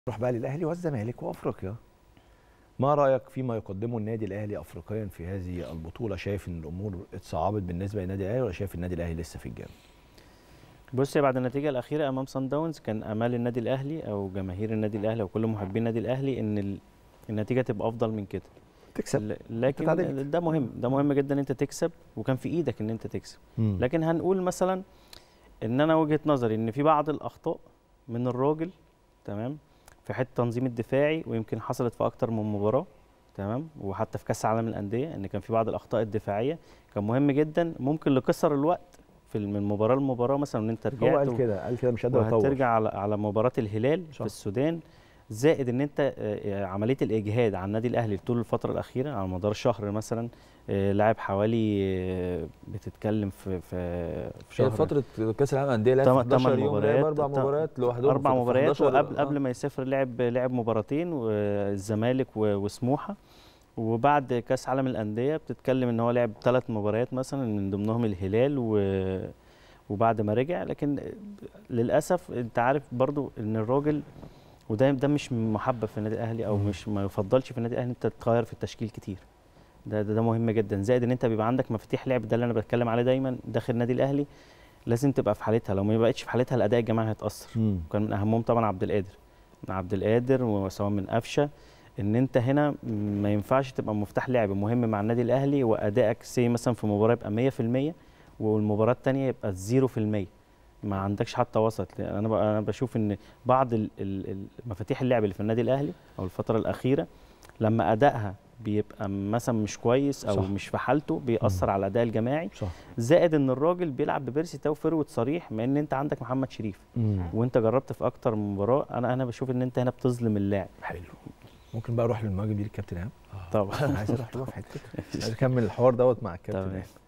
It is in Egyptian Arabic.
نروح بقى للاهلي والزمالك وافريقيا ما رايك فيما يقدمه النادي الاهلي افريقيا في هذه البطوله شايف ان الامور اتصعبت بالنسبه للنادي الاهلي ولا شايف النادي الاهلي لسه في الجامع بص بعد النتيجه الاخيره امام سان داونز كان امال النادي الاهلي او جماهير النادي الاهلي وكل محبي النادي الاهلي ان ال- النتيجه تبقى افضل من كده تكسب ل- لكن اتعادلت. ده مهم ده مهم جدا ان انت تكسب وكان في ايدك ان انت تكسب مم. لكن هنقول مثلا ان انا وجهه نظري ان في بعض الاخطاء من الراجل تمام في حته التنظيم الدفاعي ويمكن حصلت في اكتر من مباراه تمام وحتى في كاس العالم للانديه ان كان في بعض الاخطاء الدفاعيه كان مهم جدا ممكن لقصر الوقت في ال- من مباراه لمباراه مثلا ان انت رجعت هو و- قال كده قال كده مش قادر اطور وهترجع على على مباراه الهلال صح. في السودان زائد ان انت آه، آه، عمليه الاجهاد على النادي الاهلي طول الفتره الاخيره على مدار شهر مثلا آه، لعب حوالي آه، بتتكلم في في في هي شهر فتره كاس العالم للانديه لعب تم- 11 تمن يوم لعب مباريات، اربع تم- مباريات لوحدهم اربع في- في مباريات 11 وقبل آه. قبل ما يسافر لعب لعب مباراتين والزمالك و- وسموحه وبعد كاس عالم الانديه بتتكلم ان هو لعب ثلاث مباريات مثلا من ضمنهم الهلال و وبعد ما رجع لكن للاسف انت عارف برضو ان الراجل وده ده مش محبب في النادي الاهلي او مم. مش ما يفضلش في النادي الاهلي انت تغير في التشكيل كتير ده ده, ده مهم جدا زائد ان انت بيبقى عندك مفاتيح لعب ده اللي انا بتكلم عليه دايما داخل النادي الاهلي لازم تبقى في حالتها لو ما بقتش في حالتها الاداء الجماعي هيتاثر مم. وكان من اهمهم طبعا عبد القادر من عبد القادر وسواء من قفشه ان انت هنا ما ينفعش تبقى مفتاح لعب مهم مع النادي الاهلي وادائك سي مثلا في مباراه يبقى 100% والمباراه الثانيه يبقى 0% ما عندكش حتى وسط لأن انا ب- انا بشوف ان بعض ال- ال- المفاتيح اللعب اللي في النادي الاهلي او الفتره الاخيره لما ادائها بيبقى مثلا مش كويس او صح. صح. مش في حالته بيأثر على الاداء الجماعي صح زائد ان الراجل بيلعب ببيرسي تاو فروت صريح مع ان انت عندك محمد شريف مم. وانت جربت في اكتر من مباراه انا انا بشوف ان انت هنا بتظلم اللاعب حلو ممكن بقى اروح للمواجهه دي الكابتن ايهاب طبعا عايز اروح بقى في حته عايز اكمل الحوار دوت مع الكابتن تمام. إيهاب.